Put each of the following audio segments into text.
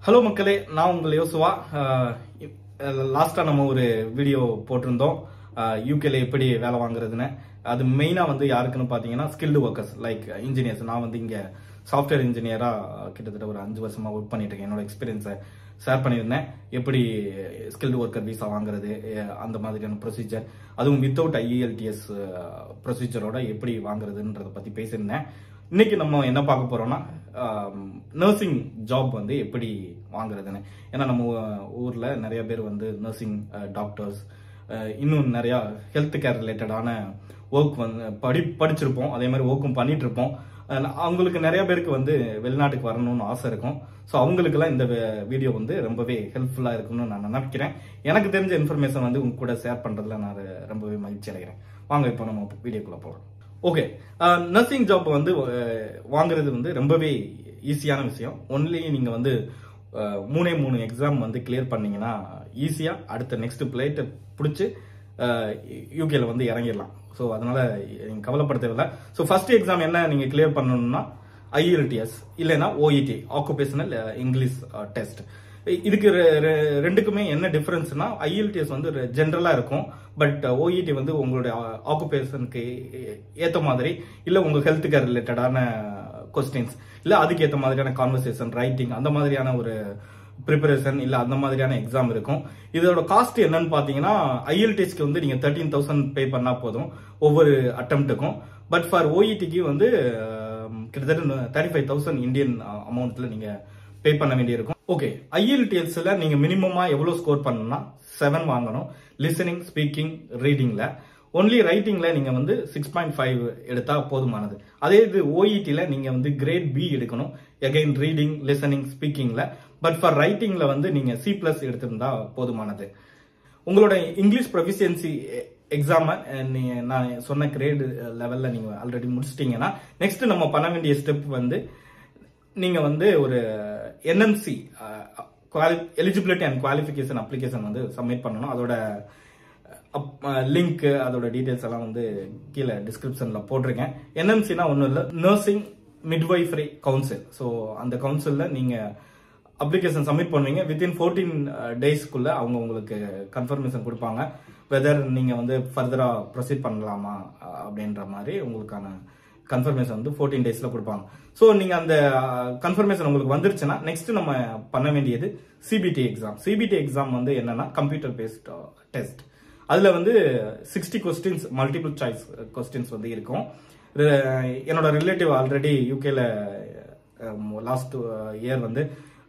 hello மக்களே நான் உங்கள் யோசுவா லாஸ்ட்டாக நம்ம ஒரு வீடியோ போட்டிருந்தோம் யூகேல எப்படி வேலை வாங்குறதுன்னு அது மெயினாக வந்து யாருக்குன்னு பார்த்தீங்கன்னா ஸ்கில்டு ஒர்க்கர்ஸ் லைக் இன்ஜினியர்ஸ் நான் வந்து இங்கே சாஃப்ட்வேர் இன்ஜினியராக கிட்டத்தட்ட ஒரு அஞ்சு வருஷமாக ஒர்க் பண்ணிட்டு இருக்கேன் என்னோட எக்ஸ்பீரியன்ஸை ஷேர் பண்ணியிருந்தேன் எப்படி ஸ்கில்டு ஒர்க்கர் விசா வாங்குறது அஹ் அந்த மாதிரியான ப்ரொசீஜர் அதுவும் வித்தவுட் ஐஇஎல்டிஎஸ் ப்ரொசீஜரோட எப்படி வாங்குறதுன்றதை பற்றி பேசியிருந்தேன் இன்னைக்கு நம்ம என்ன பார்க்க போறோம்னா நர்சிங் ஜாப் வந்து எப்படி வாங்குறதுன்னு ஏன்னா நம்ம ஊர்ல நிறைய பேர் வந்து நர்சிங் டாக்டர்ஸ் இன்னும் நிறைய ஹெல்த் கேர் ரிலேட்டடான ஒர்க் வந்து படி படிச்சிருப்போம் அதே மாதிரி ஒர்க்கும் பண்ணிட்டு இருப்போம் அஹ் அவங்களுக்கு நிறைய பேருக்கு வந்து வெளிநாட்டுக்கு வரணும்னு ஆசை இருக்கும் ஸோ அவங்களுக்கெல்லாம் இந்த வீடியோ வந்து ரொம்பவே ஹெல்ப்ஃபுல்லாக இருக்கும்னு நான் நினைக்கிறேன் எனக்கு தெரிஞ்ச இன்ஃபர்மேஷன் வந்து உங்க கூட ஷேர் பண்றதுல நான் ரொம்பவே மகிழ்ச்சி அடைகிறேன் வாங்க இப்போ நம்ம வீடியோக்குள்ள போகிறோம் ஓகே நர்சிங் ஜாப் வந்து அஹ், வாங்குறது வந்து ரொம்பவே ஈஸியான விஷயம் ஒன்லி நீங்க வந்து அஹ், மூணே மூணு எக்ஸாம் வந்து கிளியர் பண்ணீங்கன்னா ஈஸியா அடுத்த நெக்ஸ்ட் பிளேட்டை பிடிச்சி யூகேல வந்து இறங்கிடலாம் ஸோ அதனால நீங்க கவலைப்பட தேவையில்ல ஸோ ஃபர்ஸ்ட் எக்ஸாம் என்ன நீங்க கிளியர் பண்ணணும்னா ஐஇஎல்டிஎஸ் இல்லைன்னா ஓஇடி ஆக்குபேஷனல் இங்கிலீஷ் டெஸ்ட் இதுக்கு ரெ- ரெ- ரெண்டுக்குமே என்ன டிஃபரன்ஸ்னா ஐஎல்டிஎஸ் வந்து ஜென்ரலா இருக்கும் பட் ஓஇடி வந்து உங்களுடைய ஆக்குபேஷனுக்கு ஏத்த மாதிரி இல்ல உங்க ஹெல்த் கேர் ரிலேட்டடான கொஸ்டின்ஸ் இல்ல அதுக்கு ஏத்த மாதிரியான கான்வர்சேஷன் ரைட்டிங் அந்த மாதிரியான ஒரு ப்ரிப்பரேஷன் இல்ல அந்த மாதிரியான எக்ஸாம் இருக்கும் இதோட காஸ்ட் என்னன்னு பாத்தீங்கன்னா ஐஎல்டிஎஸ்க்கு வந்து நீங்க தேர்ட்டீன் தௌசண்ட் பே பண்ணா போதும் ஒவ்வொரு அட்டம்ப்ட்டுக்கும் பட் ஃபார் ஓஇடிக்கு வந்து அஹ், கிட்டத்தட்ட தேர்ட்டி ஃபைவ் தௌசண்ட் இந்தியன் அமௌண்ட்ல நீங்க பே பண்ண வேண்டியிருக்கும் ஓகே ஐஎல்டிஎஸ்ல நீங்க மினிமமா எவ்வளவு ஸ்கோர் பண்ணணும்னா செவன் வாங்கணும் லிசனிங் ஸ்பீக்கிங் ரீடிங்ல ஒன்லி ரைட்டிங்ல நீங்க வந்து சிக்ஸ் பாயிண்ட் ஃபைவ் எடுத்தா போதுமானது அதே இது ஓஇடில நீங்க வந்து கிரேட் பி எடுக்கணும் எகைன் ரீடிங் லிசனிங் ஸ்பீக்கிங்ல பட் ஃபார் ரைட்டிங்ல வந்து நீங்க சி பிளஸ் எடுத்திருந்தா போதுமானது உங்களோட இங்கிலீஷ் ப்ரொஃபிஷியன்சி எக்ஸாம நான் சொன்ன கிரேட் லெவல்ல நீங்க ஆல்ரெடி முடிச்சிட்டீங்கன்னா நெக்ஸ்ட் நம்ம பண்ண வேண்டிய ஸ்டெப் வந்து நீங்க வந்து ஒரு NMC eligibility and qualification application வந்து சப்மிட் பண்ணணும் அதோட லிங்க் அதோட டீடைல்ஸ் எல்லாம் வந்து கீழே டிஸ்கிரிப்ஷன்ல போட்டிருக்கேன் என்எம்சினா ஒன்றும் இல்லை நர்சிங் மிட்வைஃபரி கவுன்சில் ஸோ அந்த கவுன்சிலில் நீங்க அப்ளிகேஷன் சப்மிட் பண்ணுவீங்க வித்தின் ஃபோர்டீன் டேஸ்க்குள்ள அவங்க உங்களுக்கு கன்ஃபர்மேஷன் கொடுப்பாங்க வெதர் நீங்க வந்து ஃபர்தரா ப்ரொசீட் பண்ணலாமா அஹ், அப்படின்ற மாதிரி உங்களுக்கான கன்ஃபர்மேஷன் வந்து ஃபோர்டீன் டேஸ்ல கொடுப்பாங்க ஸோ நீங்க அந்த கன்ஃபர்மேஷன் உங்களுக்கு வந்துருச்சுன்னா நெக்ஸ்ட் நம்ம பண்ண வேண்டியது சிபிடி எக்ஸாம் சிபிடி எக்ஸாம் வந்து என்னன்னா கம்ப்யூட்டர் பேஸ்ட் டெஸ்ட் அதுல வந்து sixty questions multiple choice questions வந்து இருக்கும் ர- என்னோட ரிலேட்டிவ் ஆல்ரெடி யூகேல லாஸ்ட் இயர் வந்து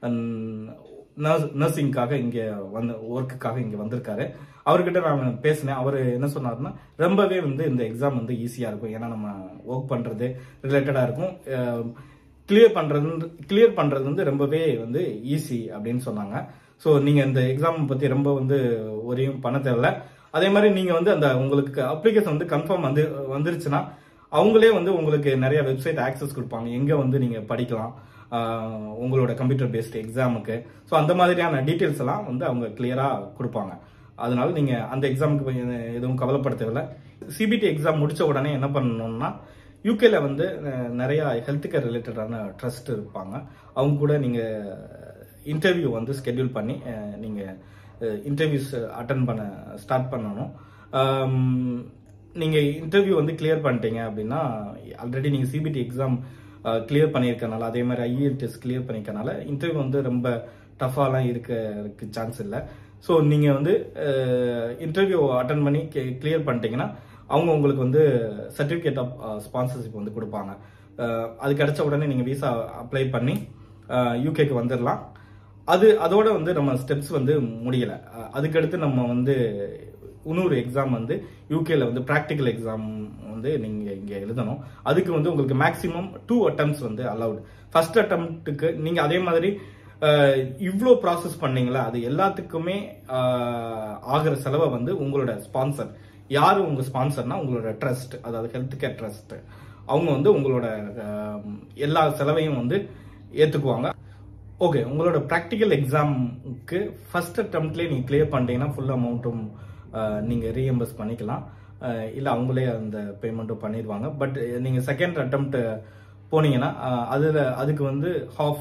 நர்சிங்காக இங்க வந்து ஒர்க்குக்காக இங்க வந்திருக்காரு அவர்கிட்ட நான் பேசினேன் அவர் என்ன சொன்னாருன்னா ரொம்பவே வந்து இந்த எக்ஸாம் வந்து ஈஸியா இருக்கும் ஏன்னா நம்ம ஒர்க் பண்றது ரிலேட்டடா இருக்கும் கிளியர் பண்றது கிளியர் பண்றது வந்து ரொம்பவே வந்து ஈஸி அப்படின்னு சொன்னாங்க ஸோ நீங்க இந்த எக்ஸாம் பத்தி ரொம்ப வந்து ஒரையும் பண்ண தேவையில்ல அதே மாதிரி நீங்க வந்து அந்த உங்களுக்கு அப்ளிகேஷன் வந்து கன்ஃபார்ம் வந்து வந்துருச்சுன்னா அவங்களே வந்து உங்களுக்கு நிறைய வெப்சைட் ஆக்சஸ் கொடுப்பாங்க எங்க வந்து நீங்க படிக்கலாம் ஆஹ் உங்களோட கம்ப்யூட்டர் பேஸ்ட் எக்ஸாமுக்கு ஸோ அந்த மாதிரியான டீட்டெயில்ஸ் எல்லாம் வந்து அவங்க கிளியரா கொடுப்பாங்க அதனால நீங்க அந்த எக்ஸாமுக்கு எதுவும் கவலைப்பட தேவையில்ல சிபிடி எக்ஸாம் முடிச்ச உடனே என்ன பண்ணணும்னா யூகேல வந்து அஹ், நிறைய ஹெல்த் கேர் ரிலேட்டடான ட்ரஸ்ட் இருப்பாங்க அவங்க கூட நீங்க இன்டர்வியூ வந்து ஸ்கெட்யூல் பண்ணி அஹ், நீங்க இன்டர்வியூஸ் அட்டன் பண்ண ஸ்டார்ட் பண்ணணும் ஆம், நீங்க இன்டர்வியூ வந்து கிளியர் பண்ணிட்டீங்க அப்படின்னா ஆல்ரெடி நீங்க சிபிடி எக்ஸாம் கிளியர் பண்ணியிருக்கனால அதே மாதிரி ஐஇஎல் டெஸ்ட் கிளியர் பண்ணியிருக்கனால இன்டர்வியூ வந்து ரொம்ப டஃபாலாம் இருக்க சான்ஸ் இல்லை ஸோ நீங்க வந்து இன்டர்வியூ அட்டன் பண்ணி கிளியர் பண்ணிட்டீங்கன்னா அவங்க உங்களுக்கு வந்து சர்டிஃபிகேட் ஆஃப் ஸ்பான்சர்ஷிப் வந்து கொடுப்பாங்க அஹ், அது கிடைச்ச உடனே நீங்க விசா அப்ளை பண்ணி யூகேக்கு வந்துடலாம் அது அதோட வந்து நம்ம ஸ்டெப்ஸ் வந்து முடியல அஹ், அதுக்கடுத்து நம்ம வந்து இன்னொரு எக்ஸாம் வந்து யூகேல வந்து ப்ராக்டிக்கல் எக்ஸாம் வந்து நீங்க இங்க எழுதணும் அதுக்கு வந்து உங்களுக்கு மேக்ஸிமம் டூ அட்டம்ப்ட்ஸ் வந்து அலவுட் ஃபர்ஸ்ட் அட்டம்ப்ட்டுக்கு நீங்க அதே மாதிரி அஹ், இவ்ளோ ப்ராசஸ் பண்ணீங்களா அது எல்லாத்துக்குமே அஹ், ஆகிற செலவை வந்து உங்களோட ஸ்பான்சர் யாரு உங்க ஸ்பான்சர்னா உங்களோட ட்ரஸ்ட் அதாவது ஹெல்த் கேர் ட்ரஸ்ட் அவங்க வந்து உங்களோட அஹ், எல்லா செலவையும் வந்து ஏத்துக்குவாங்க ஓகே உங்களோட ப்ராக்டிக்கல் எக்ஸாமுக்கு ஃபர்ஸ்ட் அட்டம்ப்ட்லேயே நீங்கள் கிளியர் பண்ணிட்டீங்கன்னா ஃபுல் அமௌண்ட்டும் நீங்கள் ரீஎம்பர்ஸ் பண்ணிக்கலாம் அஹ், இல்லை அவங்களே அந்த பேமெண்ட்டும் பண்ணிடுவாங்க பட் நீங்கள் செகண்ட் அட்டம்ப்ட் போனீங்கன்னா அஹ், அதுல அதுக்கு வந்து ஹாஃப்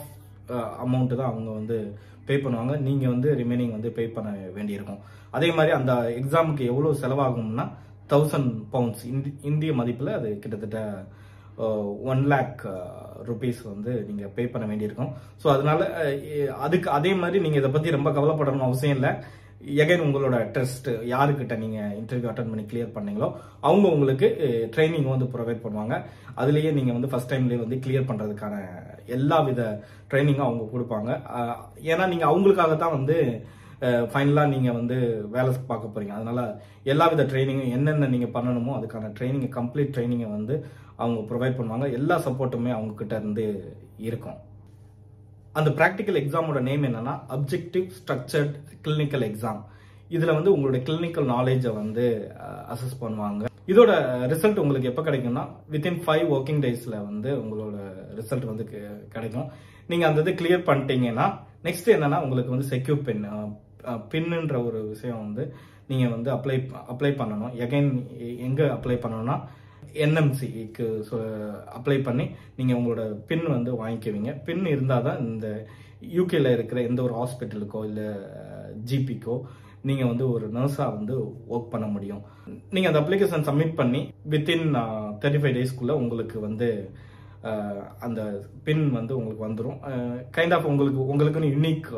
அமௌண்ட்டு தான் அவங்க வந்து பே பண்ணுவாங்க நீங்கள் வந்து ரிமைனிங் வந்து பே பண்ண வேண்டியிருக்கும் அதே மாதிரி அந்த எக்ஸாமுக்கு எவ்வளோ செலவாகும்னா தௌசண்ட் பவுண்ட்ஸ் இந்தி இந்திய மதிப்பில் அது கிட்டத்தட்ட ஒன் லேக் ருபீஸ் வந்து நீங்கள் பே பண்ண வேண்டியிருக்கும் ஸோ அதனால அஹ், எ- அதுக்கு அதே மாதிரி நீங்கள் இதை பற்றி ரொம்ப கவலைப்படணும் அவசியம் இல்லை எகைன் உங்களோட டெஸ்ட் யாருக்கிட்ட நீங்கள் இன்டர்வியூ அட்டன் பண்ணி கிளியர் பண்ணீங்களோ அவங்க உங்களுக்கு ட்ரைனிங் வந்து ப்ரொவைட் பண்ணுவாங்க அதுலேயே நீங்கள் வந்து ஃபர்ஸ்ட் டைம்லேயே வந்து கிளியர் பண்ணுறதுக்கான எல்லா வித ட்ரைனிங்கும் அவங்க கொடுப்பாங்க அஹ், ஏன்னா நீங்கள் அவங்களுக்காக தான் வந்து ஃபைனலாக நீங்கள் வந்து வேலை பார்க்க போறீங்க அதனால எல்லா வித ட்ரைனிங்கும் என்னென்ன நீங்கள் பண்ணணுமோ அதுக்கான ட்ரைனிங் கம்ப்ளீட் ட்ரைனிங்கை வந்து அவங்க ப்ரொவைட் பண்ணுவாங்க எல்லா சப்போர்ட்டுமே அவங்க கிட்ட இருந்து இருக்கும் அந்த ப்ராக்டிக்கல் எக்ஸாமோட நேம் என்னன்னா அப்ஜெக்டிவ் ஸ்ட்ரக்சர்ட் கிளினிக்கல் எக்ஸாம் இதுல வந்து உங்களுடைய கிளினிக்கல் நாலேஜை வந்து அசஸ் பண்ணுவாங்க இதோட ரிசல்ட் உங்களுக்கு எப்போ கிடைக்கும்னா வித்தின் ஃபைவ் ஒர்க்கிங் டேஸ்ல வந்து உங்களோட ரிசல்ட் வந்து கி- கிடைக்கும் நீங்க அந்த இது கிளியர் பண்ணிட்டீங்கன்னா நெக்ஸ்ட் என்னன்னா உங்களுக்கு வந்து செக்யூர் பின் பின்னுன்ற ஒரு விஷயம் வந்து நீங்க வந்து அப்ளை அப்ளை பண்ணணும் எகைன் எங்க அப்ளை பண்ணணும்னா என்எம்சிக்கு அப்ளை பண்ணி நீங்கள் உங்களோட பின் வந்து வாங்கிக்குவீங்க பின் இருந்தால் தான் இந்த யூகேல இருக்கிற எந்த ஒரு ஹாஸ்பிட்டலுக்கோ இல்லை ஜிபிக்கோ நீங்கள் வந்து ஒரு நர்ஸாக வந்து ஒர்க் பண்ண முடியும் நீங்கள் அந்த அப்ளிகேஷன் சப்மிட் பண்ணி வித்தின் தேர்ட்டி ஃபைவ் டேஸ்க்குள்ளே உங்களுக்கு வந்து அஹ், அந்த பின் வந்து உங்களுக்கு வந்துடும் கைண்ட் ஆஃப் உங்களுக்கு உங்களுக்குன்னு யூனிக்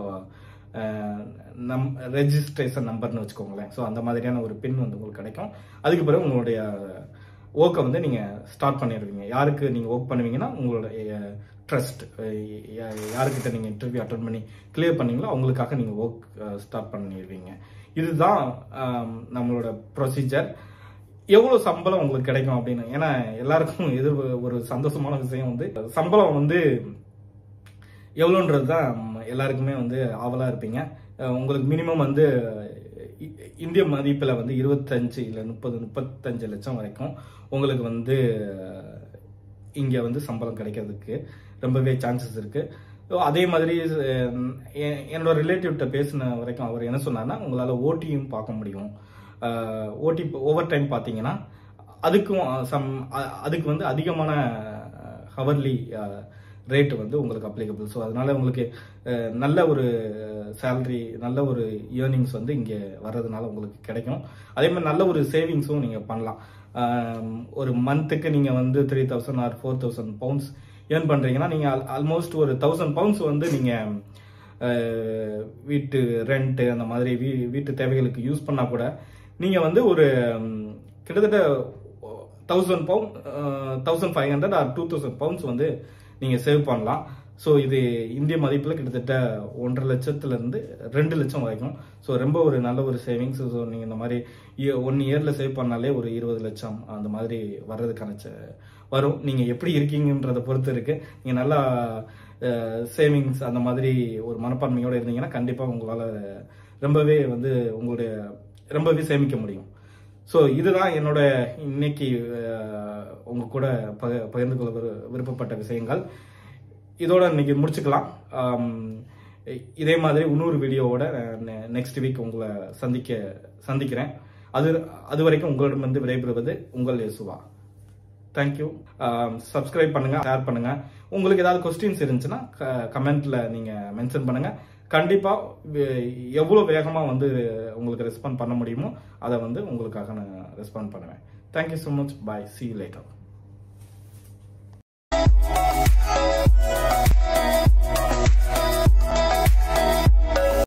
நம் ரெஜிஸ்ட்ரேஷன் நம்பர்னு வச்சுக்கோங்களேன் ஸோ அந்த மாதிரியான ஒரு பின் வந்து உங்களுக்கு கிடைக்கும் அதுக்கு பிறகு உங்களுடைய ஒர்க்கை வந்து நீங்கள் ஸ்டார்ட் பண்ணிடுவீங்க யாருக்கு நீங்கள் ஒர்க் பண்ணுவீங்கன்னா உங்களோட ட்ரஸ்ட் யாருக்கிட்ட நீங்கள் இன்டர்வியூ அட்டன் பண்ணி கிளியர் பண்ணீங்களோ அவங்களுக்காக நீங்கள் ஒர்க் ஸ்டார்ட் பண்ணிடுவீங்க இதுதான் ஆம், நம்மளோட ப்ரொசீஜர் எவ்வளோ சம்பளம் உங்களுக்கு கிடைக்கும் அப்படின்னு ஏன்னா எல்லாருக்கும் எதிர் ஒரு சந்தோஷமான விஷயம் வந்து சம்பளம் வந்து எவ்வளோன்றது தான் எல்லாருக்குமே வந்து ஆவலாக இருப்பீங்க அஹ் உங்களுக்கு மினிமம் வந்து இ- இந்திய மதிப்பில் வந்து இருபத்தஞ்சு இல்லை முப்பது முப்பத்தஞ்சு லட்சம் வரைக்கும் உங்களுக்கு வந்து இங்கே வந்து சம்பளம் கிடைக்கிறதுக்கு ரொம்பவே சான்சஸ் இருக்கு So, அதே மாதிரி அஹ், எ- என்னோட ரிலேட்டிவ்கிட்ட பேசின வரைக்கும் அவர் என்ன சொன்னார்னா உங்களால் ஓட்டியும் பார்க்க முடியும் ஓடி ஓவர் டைம் பார்த்தீங்கன்னா அதுக்கும் சம் அதுக்கு வந்து அதிகமான ஹவர்லி ரேட் வந்து உங்களுக்கு அப்ளிகபிள் ஸோ அதனால உங்களுக்கு அஹ், நல்ல ஒரு சேலரி நல்ல ஒரு இயர்னிங்ஸ் வந்து இங்கே வர்றதுனால உங்களுக்கு கிடைக்கும் அதே மாதிரி நல்ல ஒரு சேவிங்ஸும் நீங்கள் பண்ணலாம் ஆம், ஒரு மந்த்துக்கு நீங்கள் வந்து three thousand or four thousand pounds earn பண்ணுறீங்கன்னா நீங்கள் ஆல்மோஸ்ட் ஒரு தௌசண்ட் பவுண்ட்ஸ் வந்து நீங்கள் வீட்டு ரெண்ட்டு அந்த மாதிரி வீ வீட்டு தேவைகளுக்கு யூஸ் பண்ணால் கூட நீங்கள் வந்து ஒரு ம், கிட்டத்தட்ட thousand pound thousand five hundred or two thousand pounds வந்து நீங்கள் சேவ் பண்ணலாம் ஸோ இது இந்திய மதிப்பில் கிட்டத்தட்ட ஒன்றரை லட்சத்துலேருந்து ரெண்டு லட்சம் வரைக்கும் ஸோ ரொம்ப ஒரு நல்ல ஒரு சேவிங்ஸ் ஸோ நீங்கள் இந்த மாதிரி ஒன் இயரில் சேவ் பண்ணாலே ஒரு இருபது லட்சம் அந்த மாதிரி வர்றதுக்கான ச- வரும் நீங்கள் எப்படி இருக்கீங்கன்றதை பொறுத்து இருக்கு நீங்கள் நல்லா சேவிங்ஸ் அந்த மாதிரி ஒரு மனப்பான்மையோடு இருந்தீங்கன்னா கண்டிப்பாக உங்களால் ரொம்பவே வந்து உங்களுடைய ரொம்பவே சேமிக்க முடியும் ஸோ இதுதான் என்னோட இன்னைக்கு அஹ், உங்க கூட பக- பகிர்ந்து கொள்ள விரு- விருப்பப்பட்ட விஷயங்கள் இதோட இன்னைக்கு முடிச்சுக்கலாம் ஆம், இதே மாதிரி இன்னொரு வீடியோவோட நெக்ஸ்ட் வீக் உங்களை சந்திக்க சந்திக்கிறேன் அது அது வரைக்கும் உங்களிடமிருந்து விடைபெறுவது உங்கள் யேசுவா தேங்க்யூ சப்ஸ்கிரைப் பண்ணுங்க ஷேர் பண்ணுங்க உங்களுக்கு ஏதாவது கொஸ்டின்ஸ் இருந்துச்சுன்னா கமெண்ட்ல நீங்க மென்ஷன் பண்ணுங்க கண்டிப்பா வே- எவ்வளவு வேகமா வந்து உங்களுக்கு ரெஸ்பாண்ட் பண்ண முடியுமோ அதை வந்து உங்களுக்காக நான் ரெஸ்பாண்ட் பண்ணுவேன் thank you so much bye see you later